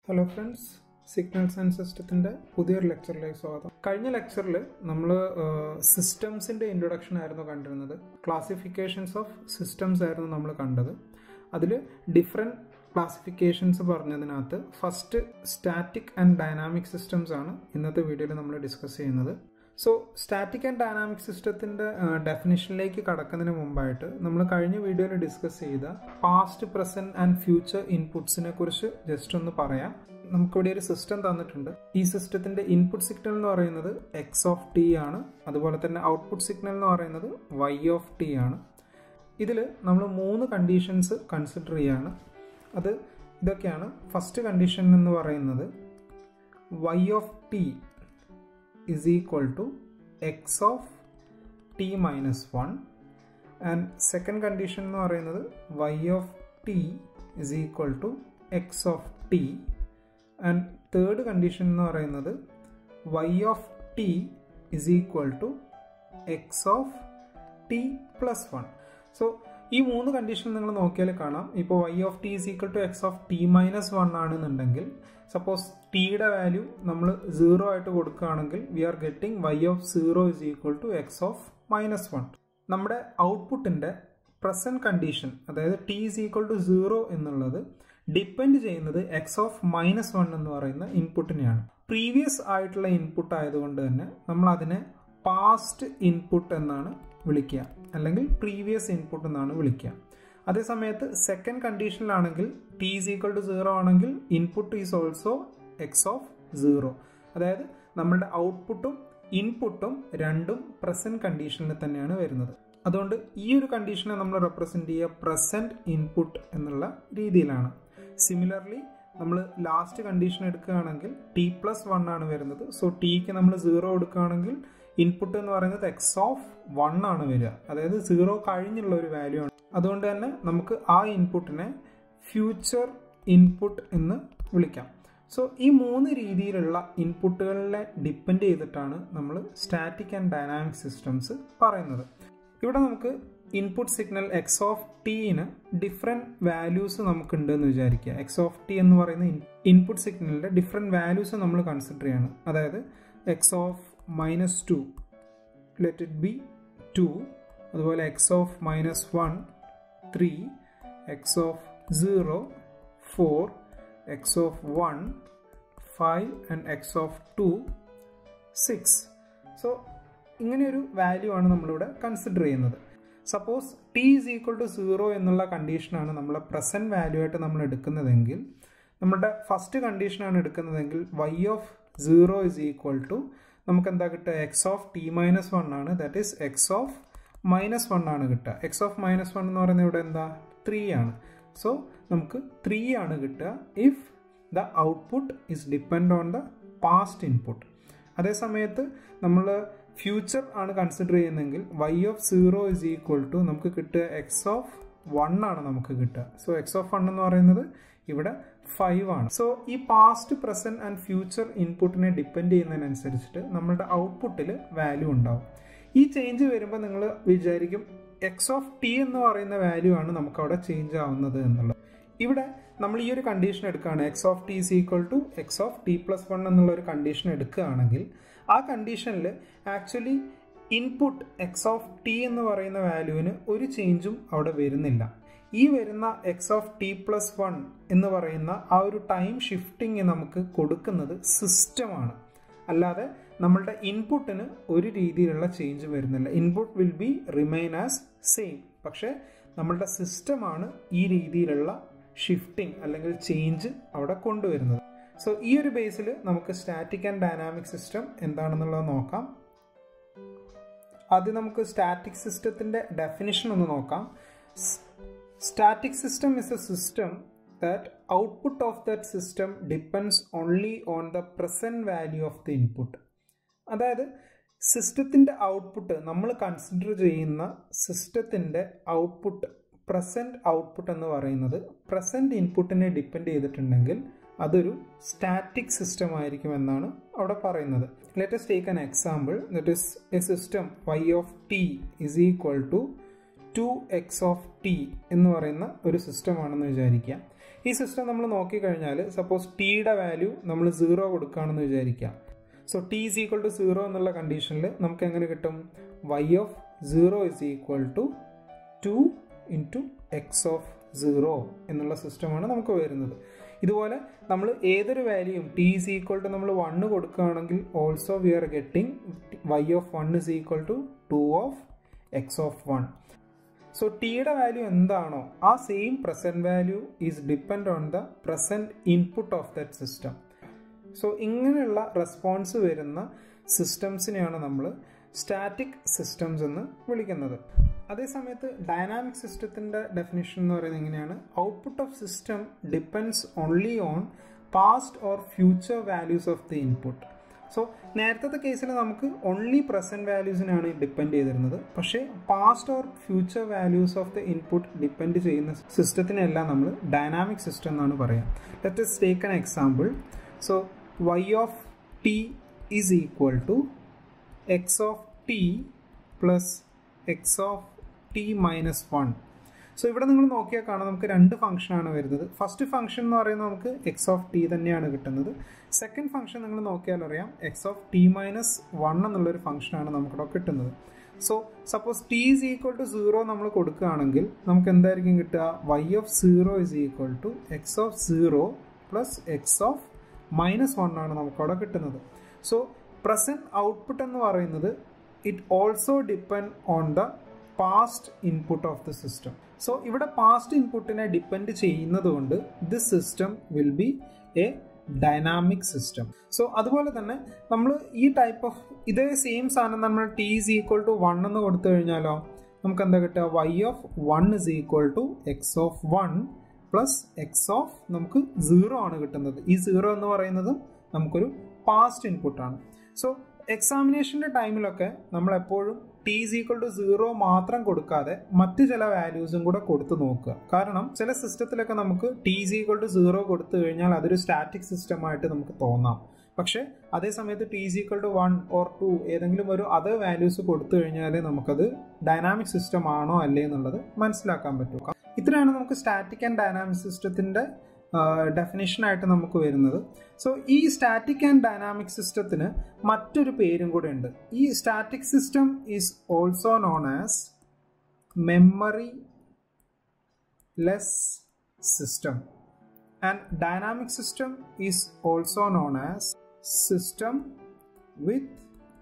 hello friends signals and സിസ്റ്റത്തിൻ്റെ പുതിയൊരു ലെക്ചറിലേക്ക് സ്വാഗതം കഴിഞ്ഞ ലെക്ചറിൽ നമ്മൾ സിസ്റ്റംസിൻ്റെ ഇൻട്രൊഡക്ഷൻ ആയിരുന്നു കണ്ടിരുന്നത് ക്ലാസിഫിക്കേഷൻസ് ഓഫ് സിസ്റ്റംസ് ആയിരുന്നു നമ്മൾ കണ്ടത് അതിൽ ഡിഫറെൻറ്റ് ക്ലാസിഫിക്കേഷൻസ് പറഞ്ഞതിനകത്ത് first static and dynamic systems ആണ് ഇന്നത്തെ വീഡിയോയിൽ നമ്മൾ ഡിസ്കസ് ചെയ്യുന്നത് സോ സ്റ്റാറ്റിക് ആൻഡ് ഡൈനാമിക് സിസ്റ്റത്തിൻ്റെ ഡെഫിനിഷനിലേക്ക് കടക്കുന്നതിന് മുമ്പായിട്ട് നമ്മൾ കഴിഞ്ഞ വീഡിയോയിൽ ഡിസ്കസ് ചെയ്ത പാസ്റ്റ് പ്രസൻറ്റ് ആൻഡ് ഫ്യൂച്ചർ ഇൻപുട്സിനെ കുറിച്ച് ജസ്റ്റ് ഒന്ന് പറയാം നമുക്കിവിടെ ഒരു സിസ്റ്റം തന്നിട്ടുണ്ട് ഈ സിസ്റ്റത്തിന്റെ ഇൻപുട്ട് സിഗ്നൽ എന്ന് പറയുന്നത് എക്സ് ഓഫ് ടി ആണ് അതുപോലെ തന്നെ ഔട്ട്പുട്ട് സിഗ്നൽ എന്ന് പറയുന്നത് വൈ ഓഫ് ടി ആണ് ഇതിൽ നമ്മൾ മൂന്ന് കണ്ടീഷൻസ് കൺസിഡർ ചെയ്യാണ് അത് ഇതൊക്കെയാണ് ഫസ്റ്റ് കണ്ടീഷൻ എന്ന് പറയുന്നത് y of t is equal to x of t minus one and second condition എന്ന് പറയുന്നത് y of t is equal to x of t and third condition എന്ന് പറയുന്നത് y of t is equal to x of t plus one so ഈ മൂന്ന് condition നിങ്ങൾ നോക്കിയാൽ കാണാം ഇപ്പോൾ y of t is equal to x of t minus one ആണെന്നുണ്ടെങ്കിൽ suppose ടിയുടെ വാല്യൂ നമ്മൾ സീറോ ആയിട്ട് കൊടുക്കുകയാണെങ്കിൽ we are getting y of zero is equal to x of minus one നമ്മുടെ ഔട്ട്പുട്ടിൻ്റെ പ്രസൻറ്റ് കണ്ടീഷൻ അതായത് t is equal to zero എന്നുള്ളത് depend ചെയ്യുന്നത് എക്സ് ഓഫ് മൈനസ് വൺ എന്ന് പറയുന്ന ഇൻപുട്ടിനെയാണ് പ്രീവിയസ് ആയിട്ടുള്ള ഇൻപുട്ട് ആയതുകൊണ്ട് തന്നെ നമ്മൾ അതിനെ പാസ്റ്റ് ഇൻപുട്ട് എന്നാണ് വിളിക്കുക അല്ലെങ്കിൽ പ്രീവിയസ് ഇൻപുട്ട് എന്നാണ് വിളിക്കുക അതേസമയത്ത് സെക്കൻഡ് കണ്ടീഷനിലാണെങ്കിൽ t is equal to zero ആണെങ്കിൽ input is also x of zero അതായത് നമ്മളുടെ ഔട്ട്പുട്ടും ഇൻപുട്ടും രണ്ടും പ്രസന്റ് കണ്ടീഷനിൽ തന്നെയാണ് വരുന്നത് അതുകൊണ്ട് ഈ ഒരു കണ്ടീഷനെ നമ്മൾ റെപ്രസെന്റ് ചെയ്യുക പ്രസന്റ് ഇൻപുട്ട് എന്നുള്ള രീതിയിലാണ് സിമിലർലി നമ്മൾ ലാസ്റ്റ് കണ്ടീഷൻ എടുക്കുകയാണെങ്കിൽ ടി പ്ലസ് വൺ ആണ് വരുന്നത് സോ ടിക്ക് നമ്മൾ സീറോ എടുക്കുകയാണെങ്കിൽ ഇൻപുട്ട് എന്ന് പറയുന്നത് എക്സ് ഓഫ് വൺ ആണ് വരിക അതായത് സീറോ കഴിഞ്ഞുള്ള ഒരു വാല്യൂ ആണ് അതുകൊണ്ട് തന്നെ നമുക്ക് ആ ഇൻപുട്ടിനെ ഫ്യൂച്ചർ ഇൻപുട്ട് എന്ന് വിളിക്കാം സോ ഈ മൂന്ന് രീതിയിലുള്ള ഇൻപുട്ടുകളിലെ ഡിപ്പെൻഡ് ചെയ്തിട്ടാണ് നമ്മൾ സ്റ്റാറ്റിക് ആൻഡ് ഡൈനാമിക് സിസ്റ്റംസ് പറയുന്നത് ഇവിടെ നമുക്ക് ഇൻപുട്ട് സിഗ്നൽ എക്സ് ഓഫ് ടീന് ഡിഫറെൻറ്റ് വാല്യൂസ് നമുക്കുണ്ട് എന്ന് വിചാരിക്കുക എക്സ് ഓഫ് ടി എന്ന് പറയുന്ന ഇൻപുട്ട് സിഗ്നലിൻ്റെ ഡിഫറെൻറ്റ് വാല്യൂസ് നമ്മൾ കൺസിഡർ ചെയ്യാണ് അതായത് x of minus two let it be two അതുപോലെ x of minus one three x of zero four x of one five and x of two six so ഇങ്ങനെയൊരു value ആണ് നമ്മളിവിടെ consider ചെയ്യുന്നത് suppose t is equal to zero എന്നുള്ള കണ്ടീഷനാണ് നമ്മളെ present value ആയിട്ട് നമ്മൾ എടുക്കുന്നതെങ്കിൽ നമ്മുടെ ഫസ്റ്റ് കണ്ടീഷനാണ് എടുക്കുന്നതെങ്കിൽ y of zero is equal to നമുക്ക് എന്താ കിട്ടുക x of t minus one ആണ് that is x of minus one ആണ് കിട്ടുക എക്സ് ഓഫ് മൈനസ് വൺ എന്ന് പറയുന്നത് ഇവിടെ എന്താ ത്രീ ആണ് സോ നമുക്ക് ത്രീ ആണ് കിട്ടുക if the output is depend on the past input അതേ സമയത്ത് നമ്മൾ ഫ്യൂച്ചർ ആണ് കൺസിഡർ ചെയ്യുന്നതെങ്കിൽ y of zero is equal to നമുക്ക് കിട്ടുക എക്സ് ഓഫ് വൺ ആണ് നമുക്ക് കിട്ടുക സോ എക്സ് ഓഫ് വൺ എന്ന് പറയുന്നത് ഇവിടെ ഫൈവ് ആണ് സോ ഈ പാസ്റ്റ് പ്രസന്റ് ആൻഡ് ഫ്യൂച്ചർ ഇൻപുട്ടിനെ ഡിപ്പെൻഡ് ചെയ്യുന്നതിനനുസരിച്ചിട്ട് നമ്മളുടെ ഔട്ട്പുട്ടിൽ വാല്യൂ ഉണ്ടാവും ഈ ചേഞ്ച് വരുമ്പോൾ നിങ്ങൾ വിചാരിക്കും എക്സ് ഓഫ് ടി എന്ന് പറയുന്ന വാല്യൂ ആണ് നമുക്ക് അവിടെ ചേഞ്ച് ആവുന്നത് എന്നുള്ളത് ഇവിടെ നമ്മൾ ഈ ഒരു കണ്ടീഷൻ എടുക്കുകയാണ് x of t is equal to x of t plus one എന്നുള്ള ഒരു കണ്ടീഷൻ എടുക്കുകയാണെങ്കിൽ ആ കണ്ടീഷനിൽ actually input x of t എന്ന് പറയുന്ന വാല്യൂവിന് ഒരു ചേഞ്ചും അവിടെ വരുന്നില്ല ഈ വരുന്ന x of t plus one എന്ന് പറയുന്ന ആ ഒരു ടൈം ഷിഫ്റ്റിംഗ് നമുക്ക് കൊടുക്കുന്നത് സിസ്റ്റമാണ് അല്ലാതെ നമ്മളുടെ ഇൻപുട്ടിന് ഒരു രീതിയിലുള്ള ചേഞ്ച് വരുന്നില്ല input will be remain as same പക്ഷേ നമ്മളുടെ സിസ്റ്റമാണ് ഈ രീതിയിലുള്ള ഷിഫ്റ്റിംഗ് അല്ലെങ്കിൽ ചേഞ്ച് അവിടെ കൊണ്ടുവരുന്നത് സോ ഈ ഒരു ബേസിൽ നമുക്ക് സ്റ്റാറ്റിക് ആൻഡ് ഡൈനാമിക് സിസ്റ്റം എന്താണെന്നുള്ളത് നോക്കാം ആദ്യം നമുക്ക് സ്റ്റാറ്റിക് സിസ്റ്റത്തിൻ്റെ ഡെഫിനിഷൻ ഒന്ന് നോക്കാം static system is a system that output of that system depends only on the present value of the input അതായത് സിസ്റ്റത്തിൻ്റെ ഔട്ട്പുട്ട് നമ്മൾ കൺസിഡർ ചെയ്യുന്ന സിസ്റ്റത്തിൻ്റെ ഔട്ട്പുട്ട് പ്രസൻറ്റ് ഔട്ട്പുട്ട് എന്ന് പറയുന്നത് പ്രസൻറ്റ് ഇൻപുട്ടിനെ ഡിപ്പെൻഡ് ചെയ്തിട്ടുണ്ടെങ്കിൽ അതൊരു സ്റ്റാറ്റിക് സിസ്റ്റം ആയിരിക്കും എന്നാണ് അവിടെ പറയുന്നത് let's take an example that is a system y of t is equal to two x of t എന്ന് പറയുന്ന ഒരു സിസ്റ്റമാണെന്ന് വിചാരിക്കുക ഈ സിസ്റ്റം നമ്മൾ നോക്കിക്കഴിഞ്ഞാൽ സപ്പോസ് ടിയുടെ വാല്യൂ നമ്മൾ സീറോ കൊടുക്കുകയാണെന്ന് വിചാരിക്കാം so t is equal to zero എന്നുള്ള കണ്ടീഷനിൽ നമുക്ക് എങ്ങനെ കിട്ടും y of zero is equal to two into x of zero എന്നുള്ള സിസ്റ്റമാണ് നമുക്ക് വരുന്നത് ഇതുപോലെ നമ്മൾ ഏതൊരു വാല്യൂയും ടി ഈസ് ഈക്വൽ ടു നമ്മൾ വണ്ണ് കൊടുക്കുകയാണെങ്കിൽ also we are getting y of one is equal to two of x of one so ടിയുടെ വാല്യൂ എന്താണോ ആ same present value is depend on the present input of that system so ഇങ്ങനെയുള്ള response വരുന്ന സിസ്റ്റംസിനെയാണ് നമ്മൾ static systems എന്ന് വിളിക്കുന്നത് അതേസമയത്ത് ഡൈനാമിക് സിസ്റ്റത്തിൻ്റെ ഡെഫിനിഷൻ എന്ന് പറയുന്നത് എങ്ങനെയാണ് output of system depends only on past or future values of the input so നേരത്തെ കേസിൽ നമുക്ക് ഓൺലി പ്രസൻറ്റ് വാല്യൂസിനാണ് ഡിപ്പെൻഡ് ചെയ്തിരുന്നത് പക്ഷേ past or future values of the input depend ചെയ്യുന്ന സിസ്റ്റത്തിനെല്ലാം നമ്മൾ ഡൈനാമിക് സിസ്റ്റം എന്നാണ് പറയുക let us take an example so y of t is equal to x of t plus x of t minus one so ഇവിടെ നിങ്ങൾ നോക്കിയാൽ കാണാം നമുക്ക് രണ്ട് ഫംഗ്ഷനാണ് വരുന്നത് ഫസ്റ്റ് ഫംഗ്ഷൻ എന്ന് പറയുന്നത് നമുക്ക് എക്സ് ഓഫ് ടി തന്നെയാണ് കിട്ടുന്നത് സെക്കൻഡ് ഫംഗ്ഷൻ നിങ്ങൾ നോക്കിയാൽ അറിയാം x of t minus one എന്നുള്ളൊരു ഫംഗ്ഷനാണ് നമുക്കിവിടെ കിട്ടുന്നത് so suppose t is equal to zero നമ്മൾ കൊടുക്കുകയാണെങ്കിൽ നമുക്ക് എന്തായിരിക്കും കിട്ടുക y of zero is equal to x of zero plus x of minus one ആണ് നമുക്കവിടെ കിട്ടുന്നത് സോ പ്രസൻറ്റ് ഔട്ട്പുട്ട് എന്ന് പറയുന്നത് it also depend on the past input of the system so ഇവിടെ പാസ്റ്റ് ഇൻപുട്ടിനെ ഡിപ്പെൻഡ് ചെയ്യുന്നത് കൊണ്ട് this system will be a dynamic system so അതുപോലെ തന്നെ നമ്മൾ ഈ ടൈപ്പ് ഓഫ് ഇതേ സെയിം സാധനം നമ്മൾ t is equal to one എന്ന് കൊടുത്തു കഴിഞ്ഞാലോ നമുക്ക് എന്താ കിട്ടുക y of one is equal to x of one plus x of നമുക്ക് സീറോ ആണ് കിട്ടുന്നത് ഈ സീറോ എന്ന് പറയുന്നത് നമുക്കൊരു പാസ്റ്റ് ഇൻപുട്ടാണ് സോ എക്സാമിനേഷൻ്റെ ടൈമിലൊക്കെ നമ്മൾ എപ്പോഴും t is equal to zero മാത്രം കൊടുക്കാതെ മറ്റ് ചില വാല്യൂസും കൂടെ കൊടുത്ത് നോക്കുക കാരണം ചില സിസ്റ്റത്തിലൊക്കെ നമുക്ക് t is equal to zero കൊടുത്തു കഴിഞ്ഞാൽ അതൊരു സ്റ്റാറ്റിക് സിസ്റ്റമായിട്ട് നമുക്ക് തോന്നാം പക്ഷേ അതേ സമയത്ത് t is equal to one or two ഏതെങ്കിലും ഒരു അതർ വാല്യൂസ് കൊടുത്തു കഴിഞ്ഞാൽ നമുക്കത് ഡൈനാമിക് സിസ്റ്റം ആണോ അല്ലേ എന്നുള്ളത് മനസ്സിലാക്കാൻ പറ്റും ഇത്രയാണ് നമുക്ക് സ്റ്റാറ്റിക് ആൻഡ് ഡൈനാമിക് സിസ്റ്റത്തിൻ്റെ ഡെഫിനേഷനായിട്ട് നമുക്ക് വരുന്നത് സോ ഈ സ്റ്റാറ്റിക് ആൻഡ് ഡൈനാമിക് സിസ്റ്റത്തിന് മറ്റൊരു പേരും കൂടെ ഉണ്ട് ഈ static system is also known as memoryless system and dynamic system is also known as system with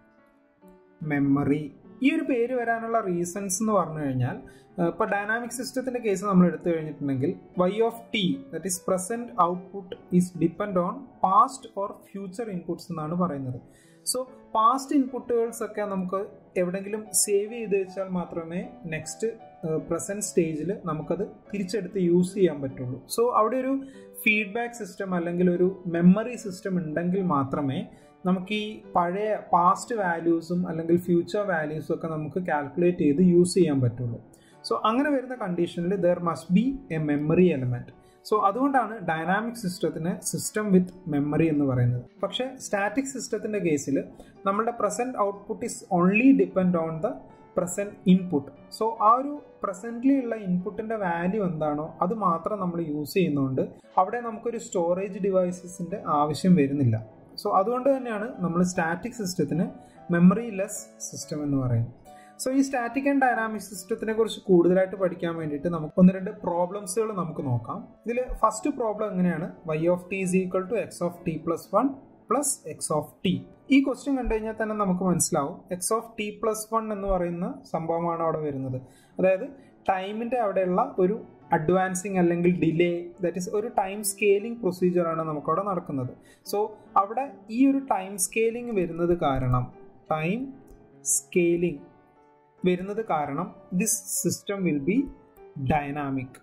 memory ഈ ഒരു പേര് വരാനുള്ള റീസൺസ് എന്ന് പറഞ്ഞു കഴിഞ്ഞാൽ ഇപ്പോൾ ഡൈനാമിക് സിസ്റ്റത്തിന്റെ കേസ് നമ്മൾ എടുത്തു കഴിഞ്ഞിട്ടുണ്ടെങ്കിൽ y of t that is present output is depend on past or future inputs എന്നാണ് പറയുന്നത് സോ പാസ്റ്റ് ഇൻപുട്ടുകൾസ് ഒക്കെ നമുക്ക് എവിടെങ്കിലും സേവ് ചെയ്ത് വെച്ചാൽ മാത്രമേ നെക്സ്റ്റ് പ്രസന്റ് സ്റ്റേജിൽ നമുക്കത് തിരിച്ചെടുത്ത് യൂസ് ചെയ്യാൻ പറ്റുള്ളൂ സോ അവിടെ ഒരു ഫീഡ്ബാക്ക് സിസ്റ്റം അല്ലെങ്കിൽ ഒരു മെമ്മറി സിസ്റ്റം ഉണ്ടെങ്കിൽ മാത്രമേ നമുക്ക് ഈ പഴയ പാസ്റ്റ് വാല്യൂസും അല്ലെങ്കിൽ ഫ്യൂച്ചർ വാല്യൂസും ഒക്കെ നമുക്ക് കാൽക്കുലേറ്റ് ചെയ്ത് യൂസ് ചെയ്യാൻ പറ്റുള്ളൂ സോ അങ്ങനെ വരുന്ന കണ്ടീഷനിൽ there must be a memory element so അതുകൊണ്ടാണ് ഡൈനാമിക് സിസ്റ്റത്തിന് സിസ്റ്റം വിത്ത് മെമ്മറി എന്ന് പറയുന്നത് പക്ഷേ സ്റ്റാറ്റിക് സിസ്റ്റത്തിന്റെ കേസിൽ നമ്മുടെ present output is only depend on the present input so ആ ഒരു പ്രസന്റ്ലി ഉള്ള ഇൻപുട്ടിന്റെ വാല്യൂ എന്താണോ അത് മാത്രം നമ്മൾ യൂസ് ചെയ്യുന്നതുകൊണ്ട് അവിടെ നമുക്കൊരു സ്റ്റോറേജ് ഡിവൈസസിന്റെ ആവശ്യം വരുന്നില്ല സോ അതുകൊണ്ട് തന്നെയാണ് നമ്മൾ സ്റ്റാറ്റിക് സിസ്റ്റത്തിന് മെമ്മറി ലെസ് സിസ്റ്റം എന്ന് പറയുന്നത് സോ ഈ സ്റ്റാറ്റിക് ആൻഡ് ഡൈനാമിക് സിസ്റ്റത്തിനെ കുറിച്ച് കൂടുതലായിട്ട് പഠിക്കാൻ വേണ്ടിയിട്ട് നമുക്ക് ഒന്ന് രണ്ട് പ്രോബ്ലംസുകൾ നമുക്ക് നോക്കാം ഇതിൽ ഫസ്റ്റ് പ്രോബ്ലം എങ്ങനെയാണ് y of t is equal to x of t plus one plus x of t ഈ ക്വസ്റ്റ്യൻ കണ്ടു കഴിഞ്ഞാൽ തന്നെ നമുക്ക് മനസ്സിലാവും x of t plus one എന്ന് പറയുന്ന സംഭവമാണ് അവിടെ വരുന്നത് അതായത് ടൈമിന്റെ അവിടെയുള്ള ഒരു അഡ്വാൻസിങ് അല്ലെങ്കിൽ ഡിലേ ദാറ്റ് ഇസ് ഒരു ടൈം സ്കെയിലിംഗ് പ്രൊസീജിയർ ആണ് നമുക്കവിടെ നടക്കുന്നത് സോ അവിടെ ഈ ഒരു ടൈം സ്കെയിലിംഗ് വരുന്നത് കാരണം ടൈം സ്കെയിലിംഗ് വരുന്നത് കാരണം this system will be dynamic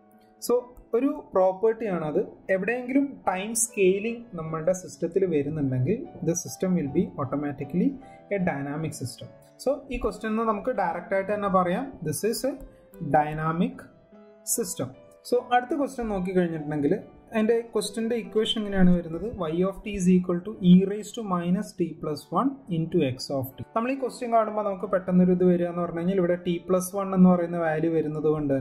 so ഒരു പ്രോപ്പർട്ടിയാണ് അത് എവിടെയെങ്കിലും ടൈം സ്കെയിലിംഗ് നമ്മളുടെ സിസ്റ്റത്തിൽ വരുന്നുണ്ടെങ്കിൽ the system will be automatically a dynamic system so ഈ ക്വസ്റ്റ്യൻ നമുക്ക് ഡയറക്റ്റ് ആയിട്ട് തന്നെ പറയാം this is a dynamic system so അടുത്ത ക്വസ്റ്റ്യൻ നോക്കി കഴിഞ്ഞിട്ടുണ്ടെങ്കിൽ അതിൻ്റെ ക്വസ്റ്റ്യൻ്റെ ഇക്വേഷൻ എങ്ങനെയാണ് വരുന്നത് y of t is equal to e raise to minus t plus one into x of t നമ്മൾ ഈ ക്വസ്റ്റ്യൻ കാണുമ്പോൾ നമുക്ക് പെട്ടെന്നൊരു ഇത് വരിക എന്ന് പറഞ്ഞു കഴിഞ്ഞാൽ ഇവിടെ ടി പ്ലസ് വൺ എന്ന് പറയുന്ന വാല്യൂ വരുന്നത് കൊണ്ട് തന്നെ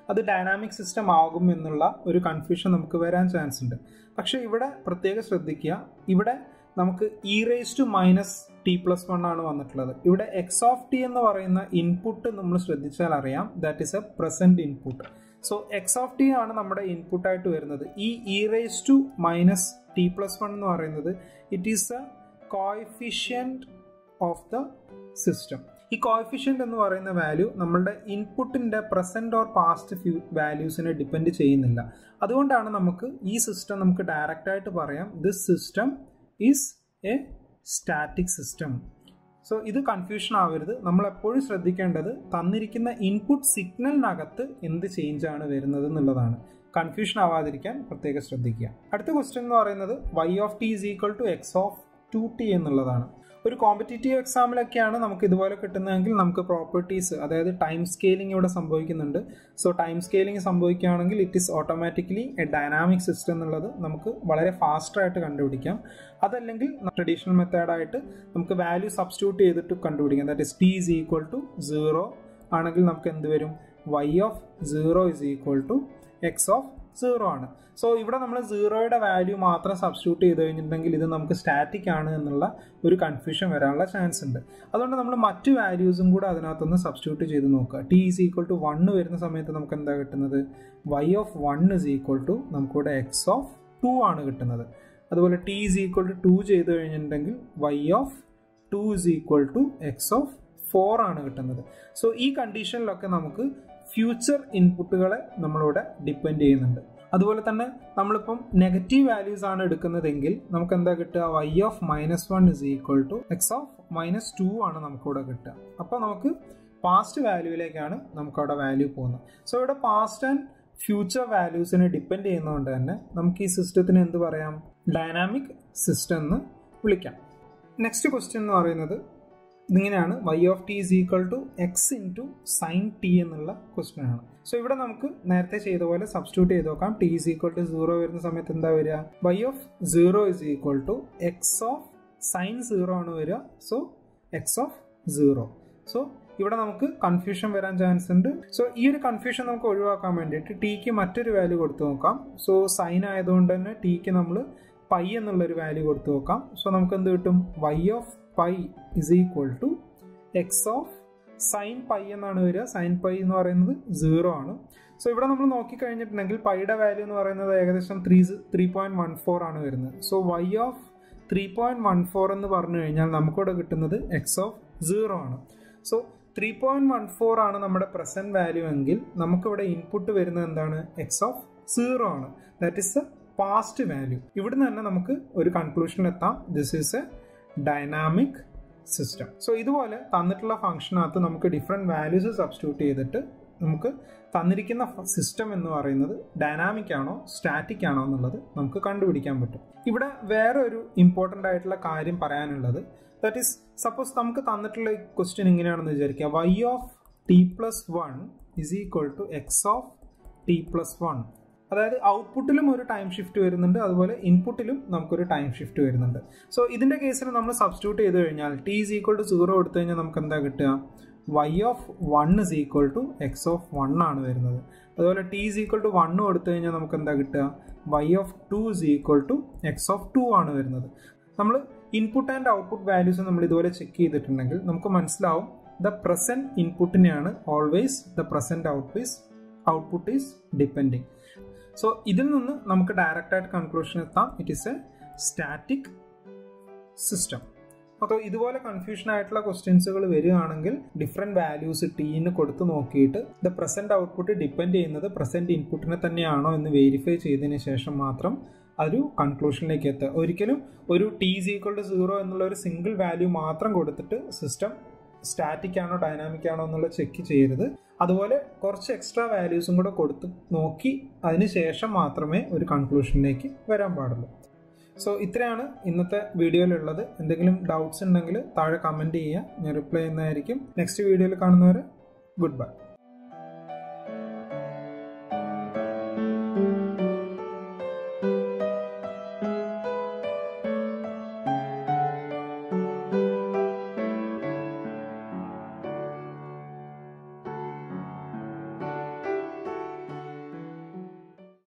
അത് ഡൈനാമിക് സിസ്റ്റം ആകും എന്നുള്ള ഒരു കൺഫ്യൂഷൻ നമുക്ക് വരാൻ ചാൻസ് ഉണ്ട് പക്ഷെ ഇവിടെ പ്രത്യേകം ശ്രദ്ധിക്കുക ഇവിടെ നമുക്ക് e raise to minus t plus one ആണ് വന്നിട്ടുള്ളത് ഇവിടെ എക്സ് ഓഫ് ടി എന്ന് പറയുന്ന ഇൻപുട്ട് നമ്മൾ ശ്രദ്ധിച്ചാൽ അറിയാം that is a present input so x of t ആണ് നമ്മുടെ ഇൻപുട്ട് ആയിട്ട് വരുന്നത് ഈ e raise to minus t plus one എന്ന് പറയുന്നത് it is a coefficient of the system ഈ കോയിഫിഷ്യൻ്റ് എന്ന് പറയുന്ന വാല്യൂ നമ്മളുടെ ഇൻപുട്ടിൻ്റെ പ്രസൻറ്റ് ഓർ പാസ്റ്റ് ഫ്യൂ വാല്യൂസിനെ ഡിപ്പെൻഡ് ചെയ്യുന്നില്ല അതുകൊണ്ടാണ് നമുക്ക് ഈ സിസ്റ്റം നമുക്ക് ഡയറക്റ്റ് ആയിട്ട് പറയാം this system is a static system so ഇത് കൺഫ്യൂഷൻ ആവരുത് നമ്മൾ എപ്പോഴും ശ്രദ്ധിക്കേണ്ടത് തന്നിരിക്കുന്ന ഇൻപുട്ട് സിഗ്നലിനകത്ത് എന്ത് ചേഞ്ച് ആണ് വരുന്നത് എന്നുള്ളതാണ് കൺഫ്യൂഷൻ ആവാതിരിക്കാൻ പ്രത്യേകം ശ്രദ്ധിക്കുക അടുത്ത ക്വസ്റ്റ്യൻ എന്ന് പറയുന്നത് y of t is equal to x of two t എന്നുള്ളതാണ് ഒരു കോമ്പറ്റേറ്റീവ് എക്സാമിലൊക്കെയാണ് നമുക്ക് ഇതുപോലെ കിട്ടുന്നതെങ്കിൽ നമുക്ക് പ്രോപ്പർട്ടീസ് അതായത് ടൈം സ്കെയിലിംഗ് ഇവിടെ സംഭവിക്കുന്നുണ്ട് സോ ടൈം സ്കെയിലിംഗ് സംഭവിക്കുകയാണെങ്കിൽ it is automatically a dynamic system എന്നുള്ളത് നമുക്ക് വളരെ ഫാസ്റ്റായിട്ട് കണ്ടുപിടിക്കാം അതല്ലെങ്കിൽ ട്രഡീഷണൽ മെത്തേഡായിട്ട് നമുക്ക് വാല്യൂ സബ്സ്റ്റിറ്റ്യൂട്ട് ചെയ്തിട്ട് കണ്ടുപിടിക്കാം that is t is equal to zero ആണെങ്കിൽ നമുക്ക് എന്ത് വരും y of zero is equal to x of zero ആണ് സോ ഇവിടെ നമ്മൾ സീറോയുടെ വാല്യൂ മാത്രം സബ്സ്റ്റിറ്റ്യൂട്ട് ചെയ്ത് കഴിഞ്ഞിട്ടുണ്ടെങ്കിൽ ഇത് നമുക്ക് സ്റ്റാറ്റിക് ആണ് എന്നുള്ള ഒരു കൺഫ്യൂഷൻ വരാനുള്ള ചാൻസ് ഉണ്ട് അതുകൊണ്ട് നമ്മൾ മറ്റു വാല്യൂസും കൂടെ അതിനകത്തൊന്ന് സബ്സ്റ്റിറ്റ്യൂട്ട് ചെയ്ത് നോക്കുക t is equal to one വരുന്ന സമയത്ത് നമുക്ക് എന്താ കിട്ടുന്നത് y of one is equal to നമുക്കിവിടെ എക്സ് ഓഫ് ടു ആണ് കിട്ടുന്നത് അതുപോലെ t is equal to two ചെയ്ത് കഴിഞ്ഞിട്ടുണ്ടെങ്കിൽ y of two is equal to x of four ആണ് കിട്ടുന്നത് സോ ഈ കണ്ടീഷനിലൊക്കെ നമുക്ക് ഫ്യൂച്ചർ ഇൻപുട്ടുകളെ നമ്മളിവിടെ ഡിപ്പെൻഡ് ചെയ്യുന്നുണ്ട് അതുപോലെ തന്നെ നമ്മളിപ്പം നെഗറ്റീവ് വാല്യൂസ് ആണ് എടുക്കുന്നതെങ്കിൽ നമുക്ക് എന്താ കിട്ടുക y of minus one is equal to x of minus two ആണ് നമുക്കിവിടെ കിട്ടുക അപ്പോൾ നമുക്ക് പാസ്റ്റ് വാല്യൂവിലേക്കാണ് നമുക്കവിടെ വാല്യൂ പോകുന്നത് സോ ഇവിടെ പാസ്റ്റ് ആൻഡ് ഫ്യൂച്ചർ വാല്യൂസിനെ ഡിപ്പെൻഡ് ചെയ്യുന്നതുകൊണ്ട് തന്നെ നമുക്ക് ഈ സിസ്റ്റത്തിന് എന്ത് പറയാം ഡൈനാമിക് സിസ്റ്റം എന്ന് വിളിക്കാം നെക്സ്റ്റ് ക്വസ്റ്റ്യൻ എന്ന് പറയുന്നത് ഇതിങ്ങനെയാണ് y of t is equal to x into sine t എന്നുള്ള ക്വസ്റ്റ്യൻ ആണ് സോ ഇവിടെ നമുക്ക് നേരത്തെ ചെയ്ത പോലെ സബ്സ്റ്റിറ്റ്യൂട്ട് ചെയ്ത് നോക്കാം t is equal to zero വരുന്ന സമയത്ത് എന്താ വരിക y of zero is equal to x of sine zero ആണ് വരിക so x of zero so ഇവിടെ നമുക്ക് കൺഫ്യൂഷൻ വരാൻ ചാൻസ് ഉണ്ട് സോ ഈ ഒരു കൺഫ്യൂഷൻ നമുക്ക് ഒഴിവാക്കാൻ വേണ്ടിയിട്ട് ടിക്ക് മറ്റൊരു വാല്യൂ കൊടുത്തു നോക്കാം സോ സൈൻ ആയതുകൊണ്ട് തന്നെ ടിക്ക് നമ്മൾ പൈ എന്നുള്ളൊരു വാല്യൂ കൊടുത്തു നോക്കാം സോ നമുക്ക് എന്ത് കിട്ടും y of pi is equal to x of sine pi എന്നാണ് വരിക സൈൻ പൈ എന്ന് പറയുന്നത് സീറോ ആണ് സോ ഇവിടെ നമ്മൾ നോക്കിക്കഴിഞ്ഞിട്ടുണ്ടെങ്കിൽ പൈയുടെ വാല്യൂ എന്ന് പറയുന്നത് ഏകദേശം three three point one four ആണ് വരുന്നത് so y of three point one four എന്ന് പറഞ്ഞു കഴിഞ്ഞാൽ നമുക്കിവിടെ കിട്ടുന്നത് എക്സ് ഓഫ് സീറോ ആണ് so three point one four ആണ് നമ്മുടെ പ്രസന്റ് വാല്യൂ എങ്കിൽ നമുക്കിവിടെ ഇൻപുട്ട് വരുന്നത് എന്താണ് എക്സ് ഓഫ് സീറോ ആണ് that is a past value ഇവിടുന്ന് തന്നെ നമുക്ക് ഒരു കൺക്ലൂഷനിൽ എത്താം this is a dynamic system so ഇതുപോലെ തന്നിട്ടുള്ള ഫംഗ്ഷനകത്ത് നമുക്ക് ഡിഫറെൻറ്റ് വാല്യൂസ് സബ്സ്റ്റിറ്റ്യൂട്ട് ചെയ്തിട്ട് നമുക്ക് തന്നിരിക്കുന്ന സിസ്റ്റം എന്ന് പറയുന്നത് ഡൈനാമിക് ആണോ സ്റ്റാറ്റിക് ആണോ എന്നുള്ളത് നമുക്ക് കണ്ടുപിടിക്കാൻ പറ്റും ഇവിടെ വേറെ ഒരു ഇമ്പോർട്ടൻ്റ് ആയിട്ടുള്ള കാര്യം പറയാനുള്ളത് ദാറ്റ് ഈസ് സപ്പോസ് നമുക്ക് തന്നിട്ടുള്ള ക്വസ്റ്റ്യൻ ഇങ്ങനെയാണെന്ന് വിചാരിക്കുക y of t plus one is equal to x of t plus one അതായത് ഔട്ട്പുട്ടിലും ഒരു ടൈം ഷിഫ്റ്റ് വരുന്നുണ്ട് അതുപോലെ ഇൻപുട്ടിലും നമുക്കൊരു ടൈം ഷിഫ്റ്റ് വരുന്നുണ്ട് സോ ഇതിന്റെ കേസിൽ നമ്മൾ സബ്സ്റ്റിറ്റ്യൂട്ട് ചെയ്ത് കഴിഞ്ഞാൽ t is equal to zero എടുത്തു കഴിഞ്ഞാൽ നമുക്ക് എന്താ കിട്ടുക y of one is equal to x of one ആണ് വരുന്നത് അതുപോലെ t is equal to one കൊടുത്തു കഴിഞ്ഞാൽ നമുക്ക് എന്താ കിട്ടുക y of two is equal to x of two ആണ് വരുന്നത് നമ്മൾ ഇൻപുട്ട് ആൻഡ് ഔട്ട്പുട്ട് വാല്യൂസ് നമ്മൾ ഇതുപോലെ ചെക്ക് ചെയ്തിട്ടുണ്ടെങ്കിൽ നമുക്ക് മനസ്സിലാവും ദ പ്രസന്റ് ഇൻപുട്ടിനെയാണ് ഓൾവേസ് ദ പ്രസന്റ് ഔട്ട്പീസ് ഔട്ട്പുട്ട് ഈസ് ഡിപ്പെൻഡിങ് സോ ഇതിൽ നിന്ന് നമുക്ക് ഡയറക്റ്റ് ആയിട്ട് കൺക്ലൂഷൻ എത്താം it is a static system അപ്പോൾ ഇതുപോലെ കൺഫ്യൂഷൻ ആയിട്ടുള്ള ക്വസ്റ്റ്യൻസുകൾ വരികയാണെങ്കിൽ ഡിഫറെൻറ്റ് വാല്യൂസ് ടീന് കൊടുത്ത് നോക്കിയിട്ട് ദ പ്രസന്റ് ഔട്ട്പുട്ട് ഡിപ്പെൻഡ് ചെയ്യുന്നത് പ്രസന്റ് ഇൻപുട്ടിനെ തന്നെയാണോ എന്ന് വെരിഫൈ ചെയ്തതിന് ശേഷം മാത്രം ഒരു കൺക്ലൂഷനിലേക്ക് എത്തുക ഒരിക്കലും ഒരു t is equal to zero എന്നുള്ള ഒരു സിംഗിൾ വാല്യൂ മാത്രം കൊടുത്തിട്ട് സിസ്റ്റം സ്റ്റാറ്റിക് ആണോ ഡൈനാമിക് ആണോ എന്നുള്ള ചെക്ക് ചെയ്യരുത് അതുപോലെ കുറച്ച് എക്സ്ട്രാ വാല്യൂസും കൂടെ കൊടുത്ത് നോക്കി അതിന് ശേഷം മാത്രമേ ഒരു കൺക്ലൂഷനിലേക്ക് വരാൻ പാടുള്ളൂ സോ ഇത്രയാണ് ഇന്നത്തെ വീഡിയോയിലുള്ളത് എന്തെങ്കിലും ഡൗട്ട്സ് ഉണ്ടെങ്കിൽ താഴെ കമൻറ്റ് ചെയ്യുക ഞാൻ റിപ്ലൈ ചെയ്യുന്നതായിരിക്കും നെക്സ്റ്റ് വീഡിയോയിൽ കാണുന്നവരെ ഗുഡ് ബൈ